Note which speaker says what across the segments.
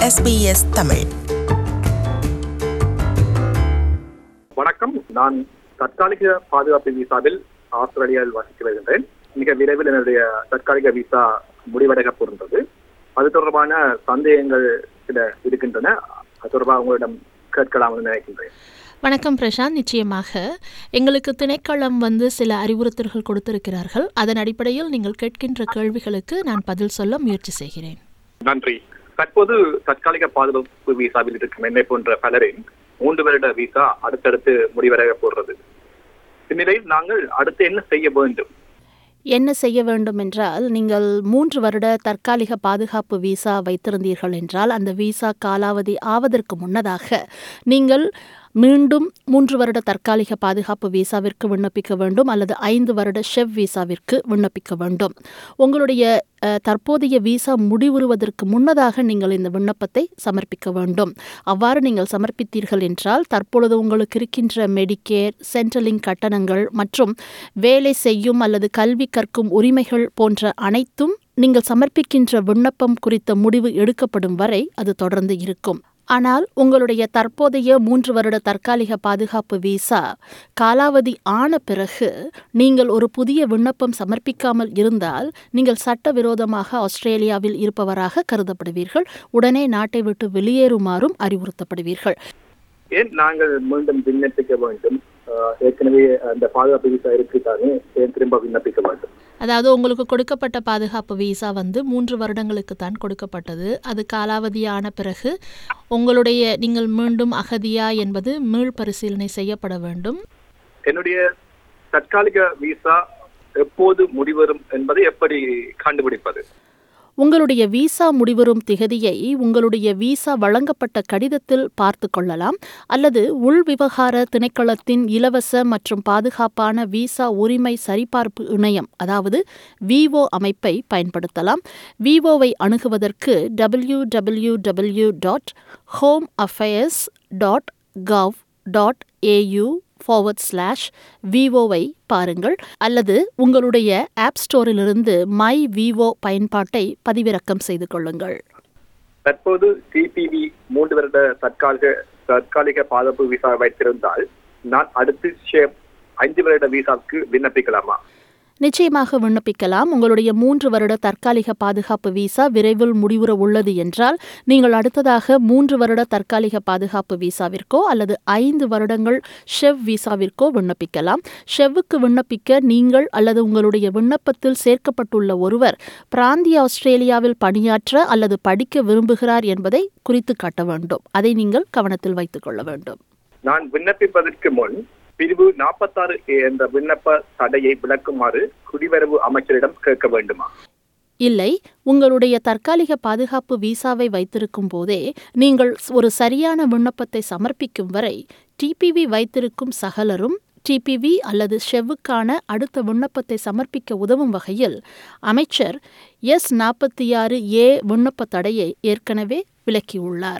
Speaker 1: SBS Tamil
Speaker 2: வணக்கம் நான் தற்காலிக பாதுகாப்பு விசாவில் ஆஸ்திரேலியாவில் வசித்து வருகின்றேன் மிக விரைவில் என்னுடைய தற்காலிக விசா முடிவடைய போகின்றது அது தொடர்பான சந்தேகங்கள் சில இருக்கின்றன அது தொடர்பாக உங்களிடம் கேட்கலாம் என்று நினைக்கின்றேன்
Speaker 3: வணக்கம் பிரசாந்த் நிச்சயமாக எங்களுக்கு திணைக்களம் வந்து சில அறிவுறுத்தல்கள் கொடுத்திருக்கிறார்கள் அதன் அடிப்படையில் நீங்கள் கேட்கின்ற கேள்விகளுக்கு நான் பதில் சொல்ல முயற்சி செய்கிறேன்
Speaker 2: நன்றி தற்போது தற்காலிக பாதுகாப்பு விசாவில் இருக்கும் என்னை போன்ற பலரின் மூன்று வருட விசா அடுத்தடுத்து முடிவடைய போகிறது இந்நிலையில் நாங்கள் அடுத்து என்ன செய்ய வேண்டும்
Speaker 3: என்ன செய்ய வேண்டும் என்றால் நீங்கள் மூன்று வருட தற்காலிக பாதுகாப்பு விசா வைத்திருந்தீர்கள் என்றால் அந்த விசா காலாவதி ஆவதற்கு முன்னதாக நீங்கள் மீண்டும் மூன்று வருட தற்காலிக பாதுகாப்பு விசாவிற்கு விண்ணப்பிக்க வேண்டும் அல்லது ஐந்து வருட ஷெவ் விசாவிற்கு விண்ணப்பிக்க வேண்டும் உங்களுடைய அஹ், தற்போதைய விசா முடிவுறுவதற்கு முன்னதாக நீங்கள் இந்த விண்ணப்பத்தை சமர்ப்பிக்க வேண்டும் அவ்வாறு நீங்கள் சமர்ப்பித்தீர்கள் என்றால் தற்பொழுது உங்களுக்கு இருக்கின்ற மெடிக்கேர் சென்ட்ரலிங் கட்டணங்கள் மற்றும் வேலை செய்யும் அல்லது கல்வி கற்கும் உரிமைகள் போன்ற அனைத்தும் நீங்கள் சமர்ப்பிக்கின்ற விண்ணப்பம் குறித்த முடிவு எடுக்கப்படும் வரை அது தொடர்ந்து இருக்கும் ஆனால் உங்களுடைய தற்போதைய மூன்று வருட தற்காலிக பாதுகாப்பு விசா காலாவதி ஆன பிறகு நீங்கள் ஒரு புதிய விண்ணப்பம் சமர்ப்பிக்காமல் இருந்தால் நீங்கள் சட்டவிரோதமாக ஆஸ்திரேலியாவில் இருப்பவராக கருதப்படுவீர்கள் உடனே நாட்டை விட்டு வெளியேறுமாறும் அறிவுறுத்தப்படுவீர்கள்
Speaker 2: ஏன் நாங்கள் மீண்டும் விண்ணப்பிக்க வேண்டும் ஆஹ் ஏற்கனவே அந்த பாதுகாப்பு விசா இருக்குதானே ஏன் திரும்ப விண்ணப்பிக்க வேண்டும்
Speaker 3: அதாவது உங்களுக்கு கொடுக்கப்பட்ட பாதுகாப்பு விசா வந்து மூன்று வருடங்களுக்கு தான் கொடுக்கப்பட்டது அது காலாவதியான பிறகு உங்களுடைய நீங்கள் மீண்டும் அகதியா என்பது மீள் பரிசீலனை செய்யப்பட வேண்டும்
Speaker 2: என்னுடைய தற்காலிக விசா எப்போது முடிவரும் என்பதை எப்படி கண்டுபிடிப்பது
Speaker 3: உங்களுடைய விசா முடிவரும் திகதியை உங்களுடைய விசா வழங்கப்பட்ட கடிதத்தில் பார்த்து கொள்ளலாம் அல்லது உள் விவகார திணைக்களத்தின் இலவச மற்றும் பாதுகாப்பான விசா உரிமை சரிபார்ப்பு இணையம் அதாவது விவோ அமைப்பை பயன்படுத்தலாம் விவோவை அணுகுவதற்கு W W W dot home affairs dot gov dot AU forward slash விவோவை பாருங்கள் அல்லது உங்களுடைய ஆப் ஸ்டோரிலிருந்து மை விவோ பயன்பாட்டை பதிவிறக்கம் செய்து கொள்ளுங்கள்
Speaker 2: தற்போது டிபிவி மூன்று வருட தற்காலிக தற்காலிக பாதுகாப்பு விசா வைத்திருந்தால் நான் அடுத்து ஷேப் ஐந்து வருட விசாவுக்கு விண்ணப்பிக்கலாமா
Speaker 3: நிச்சயமாக விண்ணப்பிக்கலாம் உங்களுடைய மூன்று வருட தற்காலிக பாதுகாப்பு விசா விரைவில் முடிவுற உள்ளது என்றால் நீங்கள் அடுத்ததாக மூன்று வருட தற்காலிக பாதுகாப்பு விசாவிற்கோ அல்லது ஐந்து வருடங்கள் ஷெவ் விசாவிற்கோ விண்ணப்பிக்கலாம் ஷெவ்வுக்கு விண்ணப்பிக்க நீங்கள் அல்லது உங்களுடைய விண்ணப்பத்தில் சேர்க்கப்பட்டுள்ள ஒருவர் பிராந்திய ஆஸ்திரேலியாவில் பணியாற்ற அல்லது படிக்க விரும்புகிறார் என்பதை குறித்து காட்ட வேண்டும் அதை நீங்கள் கவனத்தில் வைத்துக் கொள்ள வேண்டும்
Speaker 2: நான் விண்ணப்பிப்பதற்கு முன் பிரிவு நாற்பத்தாறு என்ற விண்ணப்ப தடையை விளக்குமாறு குடிவரவு அமைச்சரிடம் கேட்க வேண்டுமா
Speaker 3: இல்லை உங்களுடைய தற்காலிக பாதுகாப்பு விசாவை வைத்திருக்கும் போதே நீங்கள் ஒரு சரியான விண்ணப்பத்தை சமர்ப்பிக்கும் வரை டிபிவி வைத்திருக்கும் சகலரும் டிபிவி அல்லது ஷெவ்வுக்கான அடுத்த விண்ணப்பத்தை சமர்ப்பிக்க உதவும் வகையில் அமைச்சர் எஸ் நாற்பத்தி ஆறு ஏ விண்ணப்ப தடையை ஏற்கனவே விலக்கியுள்ளார்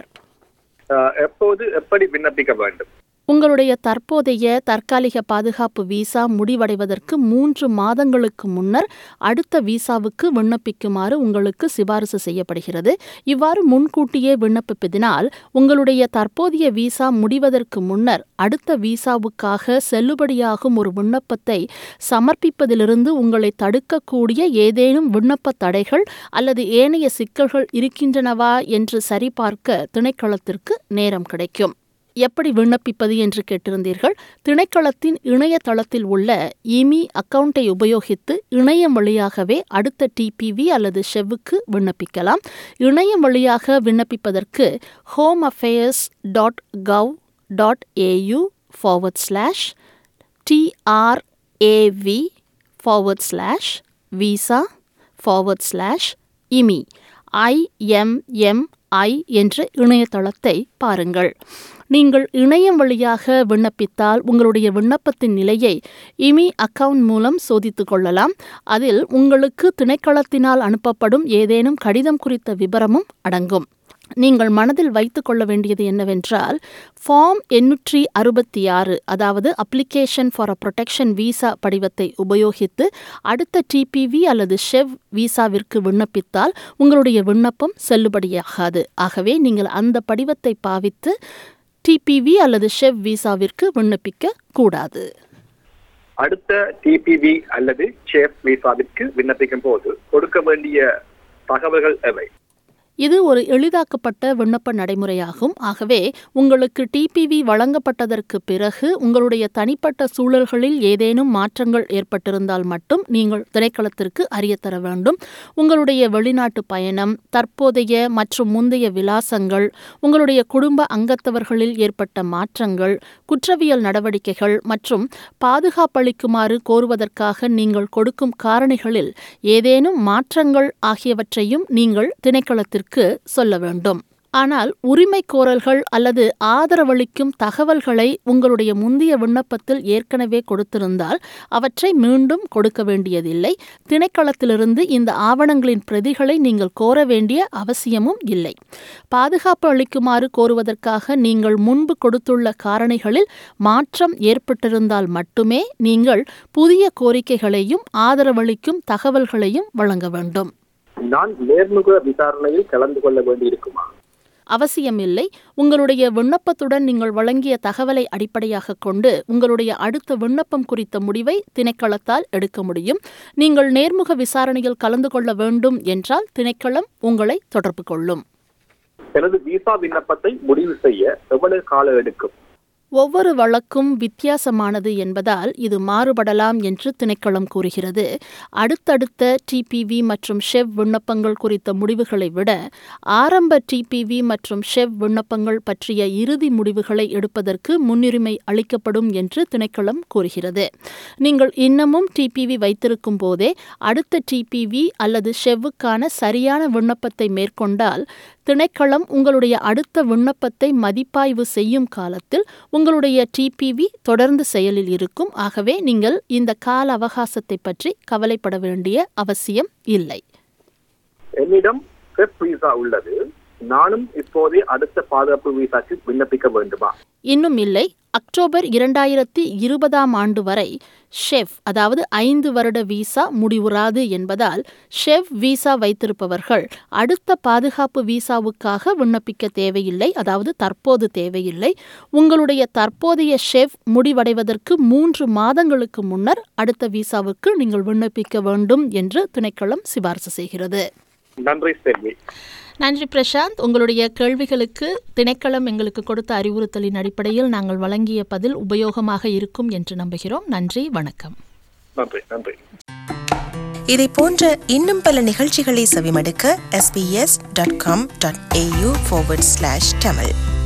Speaker 2: ஆஹ் எப்போது எப்படி விண்ணப்பிக்க வேண்டும்
Speaker 3: உங்களுடைய தற்போதைய தற்காலிக பாதுகாப்பு விசா முடிவடைவதற்கு மூன்று மாதங்களுக்கு முன்னர் அடுத்த விசாவுக்கு விண்ணப்பிக்குமாறு உங்களுக்கு சிபாரிசு செய்யப்படுகிறது இவ்வாறு முன்கூட்டியே விண்ணப்பிப்பதினால் உங்களுடைய தற்போதைய விசா முடிவதற்கு முன்னர் அடுத்த விசாவுக்காக செல்லுபடியாகும் ஒரு விண்ணப்பத்தை சமர்ப்பிப்பதிலிருந்து உங்களை தடுக்கக்கூடிய ஏதேனும் விண்ணப்ப தடைகள் அல்லது ஏனைய சிக்கல்கள் இருக்கின்றனவா என்று சரிபார்க்க திணைக்களத்திற்கு நேரம் கிடைக்கும் எப்படி விண்ணப்பிப்பது என்று கேட்டிருந்தீர்கள் திணைக்களத்தின் இணையதளத்தில் உள்ள இமி அக்கவுண்டை உபயோகித்து இணையம் வழியாகவே அடுத்த டிபிவி அல்லது ஷெவ்வுக்கு விண்ணப்பிக்கலாம் இணையம் வழியாக விண்ணப்பிப்பதற்கு home affairs dot gov dot AU forward slash TRAV forward slash visa forward slash immi IMMI என்ற இணையதளத்தை பாருங்கள் நீங்கள் இணையம் வழியாக விண்ணப்பித்தால் உங்களுடைய விண்ணப்பத்தின் நிலையை இமி அக்கவுண்ட் மூலம் சோதித்துக் கொள்ளலாம் அதில் உங்களுக்கு திணைக்களத்தினால் அனுப்பப்படும் ஏதேனும் கடிதம் குறித்த விபரமும் அடங்கும் நீங்கள் மனதில் வைத்துக் கொள்ள வேண்டியது என்னவென்றால் ஃபார்ம் எண்ணூற்றி அறுபத்தி ஆறு அதாவது application for a protection visa படிவத்தை உபயோகித்து அடுத்த டிபிவி அல்லது ஷெவ் விசாவிற்கு விண்ணப்பித்தால் உங்களுடைய விண்ணப்பம் செல்லுபடியாகாது ஆகவே நீங்கள் அந்த படிவத்தை பாவித்து டிபிவி அல்லது ஷெவ் விசாவிற்கு விண்ணப்பிக்க கூடாது
Speaker 2: அடுத்த டிபிவி அல்லது ஷேப் விசாவிற்கு விண்ணப்பிக்கும் போது கொடுக்க வேண்டிய தகவல்கள் எவை
Speaker 3: இது ஒரு எளிதாக்கப்பட்ட விண்ணப்ப நடைமுறையாகும் ஆகவே உங்களுக்கு டிபிவி வழங்கப்பட்டதற்கு பிறகு உங்களுடைய தனிப்பட்ட சூழல்களில் ஏதேனும் மாற்றங்கள் ஏற்பட்டிருந்தால் மட்டும் நீங்கள் திணைக்களத்திற்கு அறியத்தர வேண்டும் உங்களுடைய வெளிநாட்டு பயணம் தற்போதைய மற்றும் முந்தைய விலாசங்கள் உங்களுடைய குடும்ப அங்கத்தவர்களில் ஏற்பட்ட மாற்றங்கள் குற்றவியல் நடவடிக்கைகள் மற்றும் பாதுகாப்பளிக்குமாறு கோருவதற்காக நீங்கள் கொடுக்கும் காரணிகளில் ஏதேனும் மாற்றங்கள் ஆகியவற்றையும் நீங்கள் திணைக்களத்திற்கு அவர்களுக்கு சொல்ல வேண்டும் ஆனால் உரிமை கோரல்கள் அல்லது ஆதரவளிக்கும் தகவல்களை உங்களுடைய முந்தைய விண்ணப்பத்தில் ஏற்கனவே கொடுத்திருந்தால் அவற்றை மீண்டும் கொடுக்க வேண்டியதில்லை திணைக்களத்திலிருந்து இந்த ஆவணங்களின் பிரதிகளை நீங்கள் கோர வேண்டிய அவசியமும் இல்லை பாதுகாப்பு அளிக்குமாறு கோருவதற்காக நீங்கள் முன்பு கொடுத்துள்ள காரணிகளில் மாற்றம் ஏற்பட்டிருந்தால் மட்டுமே நீங்கள் புதிய கோரிக்கைகளையும் ஆதரவளிக்கும் தகவல்களையும் வழங்க வேண்டும்
Speaker 2: நான் நேர்முக விசாரணையில் கலந்து கொள்ள வேண்டியிருக்குமா
Speaker 3: அவசியமில்லை உங்களுடைய விண்ணப்பத்துடன் நீங்கள் வழங்கிய தகவலை அடிப்படையாக கொண்டு உங்களுடைய அடுத்த விண்ணப்பம் குறித்த முடிவை திணைக்களத்தால் எடுக்க முடியும் நீங்கள் நேர்முக விசாரணையில் கலந்து கொள்ள வேண்டும் என்றால் திணைக்களம் உங்களை தொடர்பு கொள்ளும்
Speaker 2: எனது விசா விண்ணப்பத்தை முடிவு செய்ய எவ்வளவு காலம் எடுக்கும்
Speaker 3: ஒவ்வொரு வழக்கும் வித்தியாசமானது என்பதால் இது மாறுபடலாம் என்று திணைக்களம் கூறுகிறது அடுத்தடுத்த டிபிவி மற்றும் ஷெவ் விண்ணப்பங்கள் குறித்த முடிவுகளை விட ஆரம்ப டிபிவி மற்றும் ஷெவ் விண்ணப்பங்கள் பற்றிய இறுதி முடிவுகளை எடுப்பதற்கு முன்னுரிமை அளிக்கப்படும் என்று திணைக்களம் கூறுகிறது நீங்கள் இன்னமும் டிபிவி வைத்திருக்கும் போதே அடுத்த டிபிவி அல்லது ஷெவ்வுக்கான சரியான விண்ணப்பத்தை மேற்கொண்டால் திணைக்களம் உங்களுடைய அடுத்த விண்ணப்பத்தை மதிப்பாய்வு செய்யும் காலத்தில் உங்களுடைய டிபிவி தொடர்ந்து செயலில் இருக்கும் ஆகவே நீங்கள் இந்த கால அவகாசத்தை பற்றி கவலைப்பட வேண்டிய அவசியம் இல்லை
Speaker 2: என்னிடம் செப் விசா உள்ளது நானும் இப்போதே அடுத்த பாதுகாப்பு விசாக்கு விண்ணப்பிக்க வேண்டுமா
Speaker 3: இன்னும் இல்லை அக்டோபர் இரண்டாயிரத்தி இருபதாம் ஆண்டு வரை ஷெஃப் அதாவது ஐந்து வருட விசா முடிவுறாது என்பதால் ஷெஃப் விசா வைத்திருப்பவர்கள் அடுத்த பாதுகாப்பு விசாவுக்காக விண்ணப்பிக்க தேவையில்லை அதாவது தற்போது தேவையில்லை உங்களுடைய தற்போதைய ஷெஃப் முடிவடைவதற்கு மூன்று மாதங்களுக்கு முன்னர் அடுத்த விசாவுக்கு நீங்கள் விண்ணப்பிக்க வேண்டும் என்று திணைக்களம் சிபார்சு செய்கிறது
Speaker 2: நன்றி செல்வி
Speaker 3: நன்றி பிரசாந்த் உங்களுடைய கேள்விகளுக்கு திணைக்களம் எங்களுக்கு கொடுத்த அறிவுறுத்தலின் அடிப்படையில் நாங்கள் வழங்கிய பதில் உபயோகமாக இருக்கும் என்று நம்புகிறோம் நன்றி வணக்கம்
Speaker 2: நன்றி நன்றி
Speaker 1: இதை போன்ற இன்னும் பல நிகழ்ச்சிகளை செவிமடுக்க sbs.com.au forward slash tamil